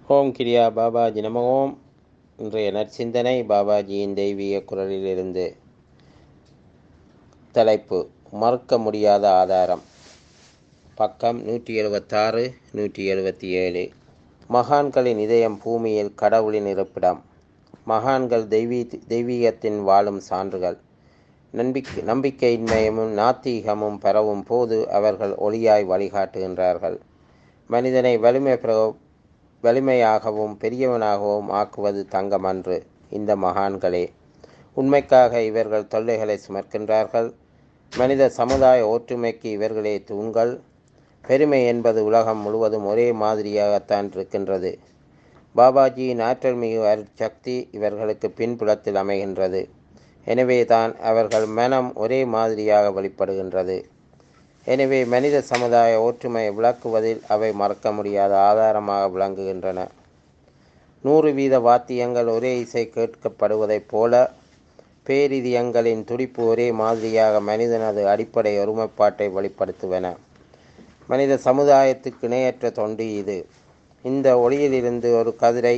ஓம் கிரியா பாபாஜி நம ஓம் இன்றைய நற்சிந்தனை பாபாஜியின் தெய்வீக குரலிலிருந்து தலைப்பு மறுக்க முடியாத ஆதாரம் பக்கம் நூற்றி எழுபத்தாறு நூற்றி எழுபத்தி ஏழு மகான்களின் இதயம் பூமியில் கடவுளின் இருப்பிடம் மகான்கள் தெய்வீ தெய்வீகத்தின் வாழும் சான்றுகள் நம்பிக்கை நம்பிக்கையின்மையும் நாத்தீகமும் பெறவும் போது அவர்கள் ஒளியாய் வழிகாட்டுகின்றார்கள் மனிதனை வலிமை பெற வலிமையாகவும் பெரியவனாகவும் ஆக்குவது தங்கமன்று இந்த மகான்களே உண்மைக்காக இவர்கள் தொல்லைகளை சுமர்க்கின்றார்கள் மனித சமுதாய ஒற்றுமைக்கு இவர்களே தூண்கள் பெருமை என்பது உலகம் முழுவதும் ஒரே மாதிரியாகத்தான் இருக்கின்றது பாபாஜியின் ஆற்றல் மிகு அருட்சக்தி இவர்களுக்கு பின்புலத்தில் அமைகின்றது எனவே தான் அவர்கள் மனம் ஒரே மாதிரியாக வெளிப்படுகின்றது எனவே மனித சமுதாய ஒற்றுமையை விளக்குவதில் அவை மறக்க முடியாத ஆதாரமாக விளங்குகின்றன நூறு வீத வாத்தியங்கள் ஒரே இசை கேட்கப்படுவதைப் போல பேரிதியங்களின் துடிப்பு ஒரே மாதிரியாக மனிதனது அடிப்படை ஒருமைப்பாட்டை வெளிப்படுத்துவன மனித சமுதாயத்துக்கு இணையற்ற தொண்டு இது இந்த ஒளியிலிருந்து ஒரு கதிரை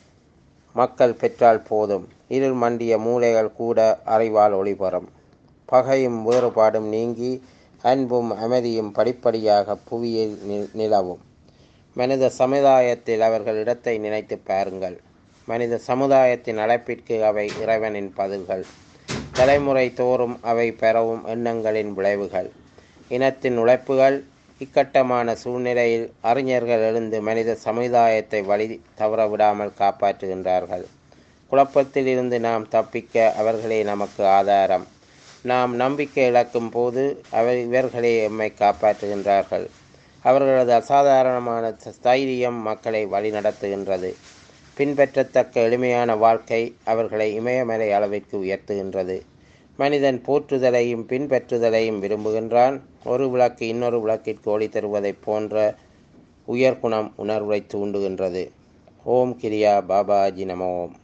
மக்கள் பெற்றால் போதும் இருள் மண்டிய மூளைகள் கூட அறிவால் ஒளிபெறும் பகையும் வேறுபாடும் நீங்கி அன்பும் அமைதியும் படிப்படியாக புவியில் நிலவும் மனித சமுதாயத்தில் அவர்கள் இடத்தை நினைத்து பாருங்கள் மனித சமுதாயத்தின் அழைப்பிற்கு அவை இறைவனின் பதில்கள் தலைமுறை தோறும் அவை பெறவும் எண்ணங்களின் விளைவுகள் இனத்தின் உழைப்புகள் இக்கட்டமான சூழ்நிலையில் அறிஞர்கள் எழுந்து மனித சமுதாயத்தை வழி தவறவிடாமல் காப்பாற்றுகின்றார்கள் குழப்பத்தில் இருந்து நாம் தப்பிக்க அவர்களே நமக்கு ஆதாரம் நாம் நம்பிக்கை இழக்கும் போது அவர் இவர்களே எம்மை காப்பாற்றுகின்றார்கள் அவர்களது அசாதாரணமான தைரியம் மக்களை வழிநடத்துகின்றது பின்பற்றத்தக்க எளிமையான வாழ்க்கை அவர்களை இமயமலை அளவிற்கு உயர்த்துகின்றது மனிதன் போற்றுதலையும் பின்பற்றுதலையும் விரும்புகின்றான் ஒரு விளக்கு இன்னொரு விளக்கிற்கு ஒளி தருவதைப் போன்ற உயர்குணம் உணர்வை தூண்டுகின்றது ஓம் கிரியா பாபாஜி நம ஓம்